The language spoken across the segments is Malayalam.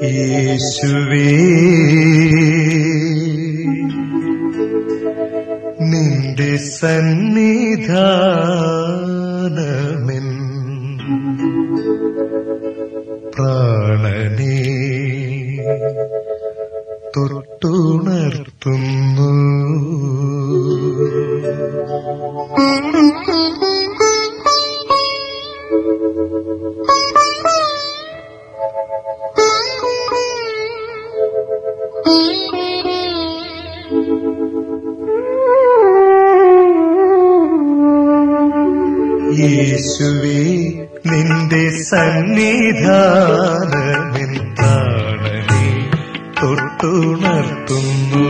യേശുവേ നിന്റെ സന്നിധാനമെൻ പ്രാണനെ തൊട്ടുണർത്തുന്നു യേശുവേ നിന്റെ സന്നിധാനമെൻ പ്രാണനെ തൊട്ടുണർത്തുന്നു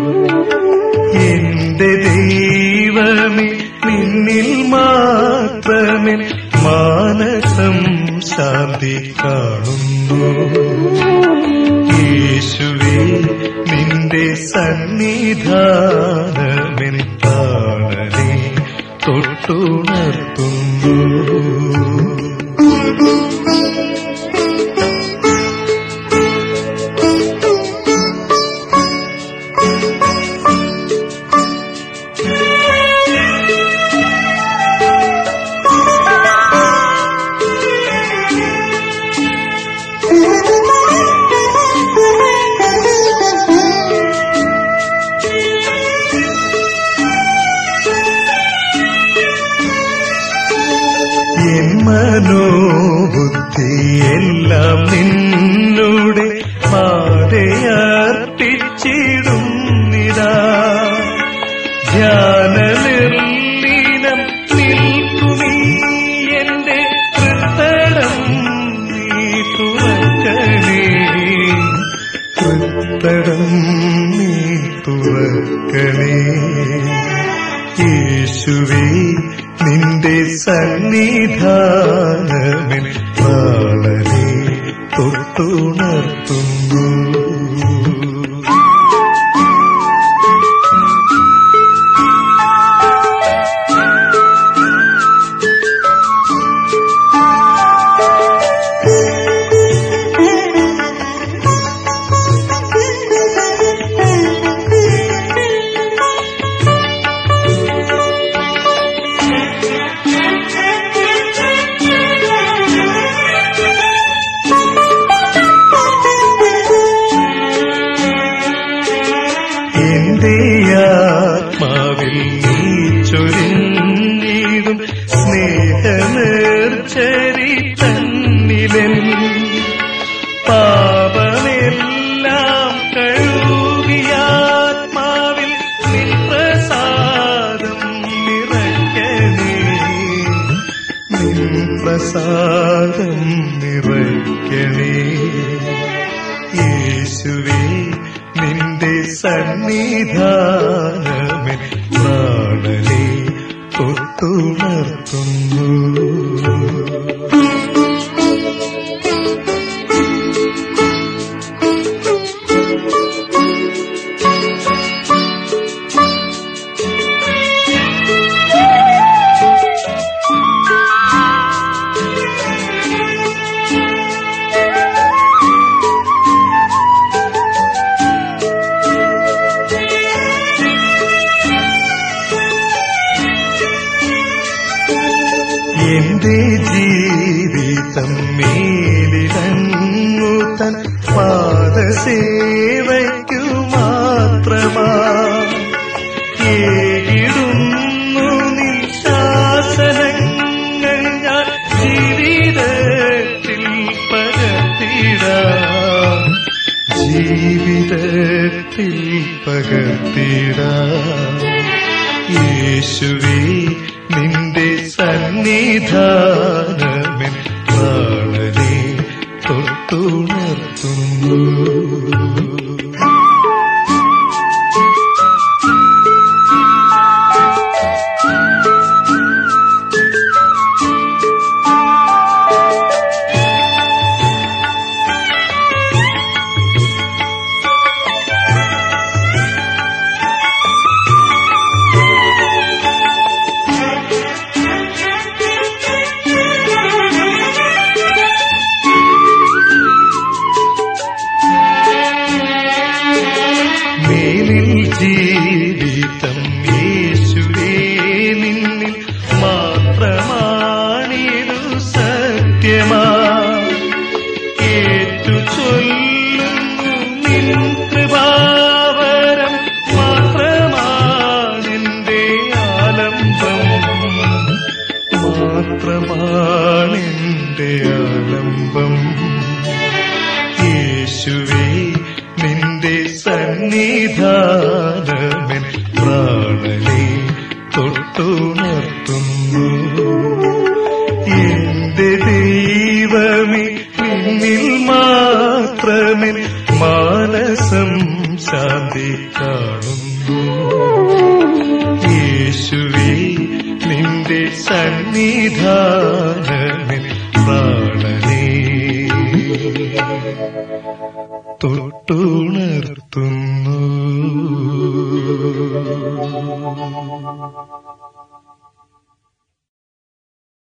എന്റെ ദൈവമേ നിന്നിൽ മാത്രമേ മാനസം ശാന്തി കാണുന്നു യേശുവേ നിന്റെ സന്നിധാനമെൻ പ്രാണനെ തൊട്ടുണർത്തുന്നു എൻ മനോബുദ്ധിയെല്ലാം നിന്നുടെ പാതയർപ്പിച്ചിടുന്നിതാ ധ്യാനനിർലീനം നിൽക്കുമീ എന്റെ കൃത്തടം നീ തുറക്കണേ കൃത്തടം നീ തുറക്കണേ യേശുവേ നിന്റെ സന്നിധാനമെൻ പ്രാണനെ തൊട്ടുണർത്തുന്നു എന്റെ ആത്മാവിൽ നീ ചൊരിഞ്ഞിടും സ്നേഹനേർച്ചരി തന്നിലൻ പാപമെല്ലാം കഴുകിയാത്മാവിൽ നിൻ പ്രസാദം നിറയ്ക്കണേ നിൻ പ്രസാദം നിറയ്ക്കണേ യേശുവേ നിന്റെ സന്നിധാനമെൻ പ്രാണനെ തൊട്ടുണർത്തുന്നു എന്റെ ജീവിതം മേലിടങ്ങു തൻ പാദസേവയ്ക്കു മാത്രമാ ഏകിടുന്നു നിൻ ശാസനങ്ങൾ ഞാൻ ജീവിതത്തിൽ പകർത്തിടാം ജീവിതത്തിൽ പകർത്തിടാം യേശുവേ നിന്റെ സന്നിധാനമെൻ പ്രാണനെ തൊട്ടുണർത്തുന്നു യേശുവേ നിന്റെ സന്നിധാനമെൻ പ്രാണനെ തൊട്ടുണർത്തുന്നു എന്റെ ദൈവമേ നിന്നിൽ മാത്രമേ മാനസം ശാന്തി കാണുന്നു യേശുവേ നിന്റെ സന്നിധാനമേ പ്രാണനേ തൊട്ടുണർത്തുന്നു